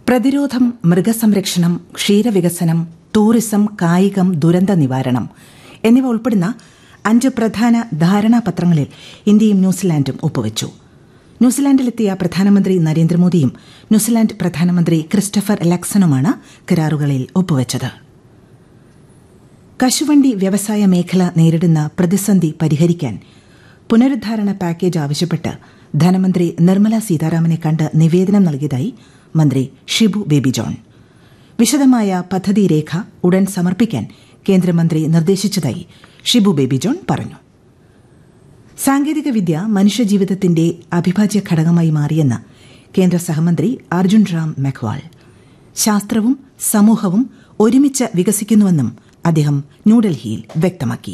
പ്രതിരോധം മൃഗസംരക്ഷണം ക്ഷീരവികസനം ടൂറിസം കായികം ദുരന്ത നിവാരണം എന്നിവ ഉൾപ്പെടുന്ന അഞ്ച് പ്രധാന ധാരണാപത്രങ്ങളിൽ ഇന്ത്യയും ന്യൂസിലാൻഡും ഒപ്പുവച്ചു ന്യൂസിലാൻഡിലെത്തിയ പ്രധാനമന്ത്രി നരേന്ദ്രമോദിയും ന്യൂസിലാൻഡ് പ്രധാനമന്ത്രി ക്രിസ്റ്റഫർ ലക്സണുമാണ് കരാറുകളിൽ ഒപ്പുവച്ചത് കശുവണ്ടി വ്യവസായ മേഖല നേരിടുന്ന പ്രതിസന്ധി പരിഹരിക്കാൻ പുനരുദ്ധാരണ പാക്കേജ് ആവശ്യപ്പെട്ട് ധനമന്ത്രി നിർമ്മല സീതാരാമനെ കണ്ട് നിവേദനം നൽകിയതായി മന്ത്രി ഷിബു ബേബി ജോൺ വിശദമായ പദ്ധതി രേഖ ഉടൻ സമർപ്പിക്കാൻ കേന്ദ്രമന്ത്രി നിർദ്ദേശിച്ചതായി ഷിബു ബേബി ജോൺ പറഞ്ഞു സാങ്കേതികവിദ്യ മനുഷ്യജീവിതത്തിന്റെ അവിഭാജ്യ ഘടകമായി മാറിയെന്ന് കേന്ദ്ര സഹമന്ത്രി അർജുൻ റാം മെഘ്വാൾ ശാസ്ത്രവും സമൂഹവും ഒരുമിച്ച് വികസിക്കുന്നുവെന്നും അദ്ദേഹം ന്യൂഡൽഹിയിൽ വ്യക്തമാക്കി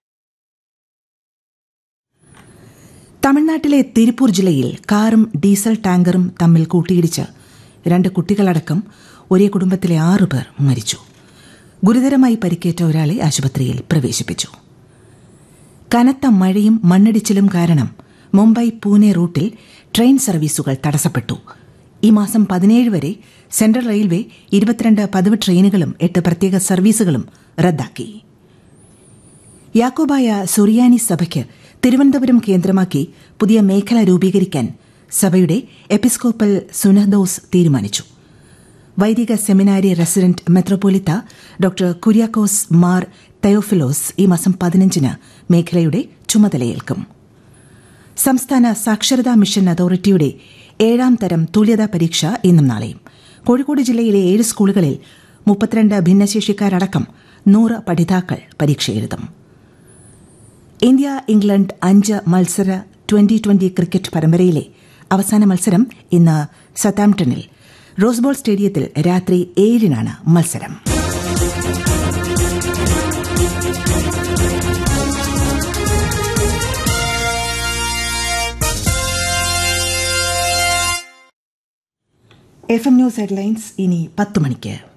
തമിഴ്നാട്ടിലെ തിരുപ്പൂർ ജില്ലയിൽ കാറും ഡീസൽ ടാങ്കറും തമ്മിൽ കൂട്ടിയിടിച്ച് രണ്ട് കുട്ടികളടക്കം ഒരേ കുടുംബത്തിലെ ആറു പേർ മരിച്ചു ഗുരുതരമായി പരിക്കേറ്റ ഒരാളെ ആശുപത്രിയിൽ പ്രവേശിപ്പിച്ചു കനത്ത മഴയും മണ്ണിടിച്ചിലും കാരണം മുംബൈ പൂനെ റൂട്ടിൽ ട്രെയിൻ സർവീസുകൾ തടസ്സപ്പെട്ടു ഈ മാസം പതിനേഴ് വരെ സെൻട്രൽ റെയിൽവേ ഇരുപത്തിരണ്ട് പതിവ് ട്രെയിനുകളും എട്ട് പ്രത്യേക സർവീസുകളും റദ്ദാക്കി യാക്കോബായ സുറിയാനി സഭയ്ക്ക് തിരുവനന്തപുരം കേന്ദ്രമാക്കി പുതിയ മേഖല രൂപീകരിക്കാൻ സഭയുടെ എപ്പിസ്കോപ്പൽ സുനഹദോസ് തീരുമാനിച്ചു വൈദിക സെമിനാരി റെസിഡന്റ് മെത്രോപൊലിത്ത ഡോക്ടർ കുര്യാക്കോസ് മാർ തയോഫിലോസ് ഈ മാസം പതിനഞ്ചിന് മേഖലയുടെ ചുമതലയേൽക്കും സംസ്ഥാന സാക്ഷരതാ മിഷൻ അതോറിറ്റിയുടെ ഏഴാം തരം തുല്യതാ പരീക്ഷ ഇന്നും നാളെയും കോഴിക്കോട് ജില്ലയിലെ ഏഴ് സ്കൂളുകളിൽ മുപ്പത്തിരണ്ട് ഭിന്നശേഷിക്കാരടക്കം നൂറ് പഠിതാക്കൾ പരീക്ഷ എഴുതും ഇന്ത്യ ഇംഗ്ലണ്ട് അഞ്ച് മത്സര ട്വന്റി ട്വന്റി ക്രിക്കറ്റ് പരമ്പരയിലെ അവസാന മത്സരം ഇന്ന് സതാംപ്ടണിൽ റോസ്ബോൾ സ്റ്റേഡിയത്തിൽ രാത്രി ഏഴിനാണ് മത്സരം എഫ് എം ന്യൂസ് ഹെഡ്ലൈൻസ് ഇനി പത്ത് മണിക്ക്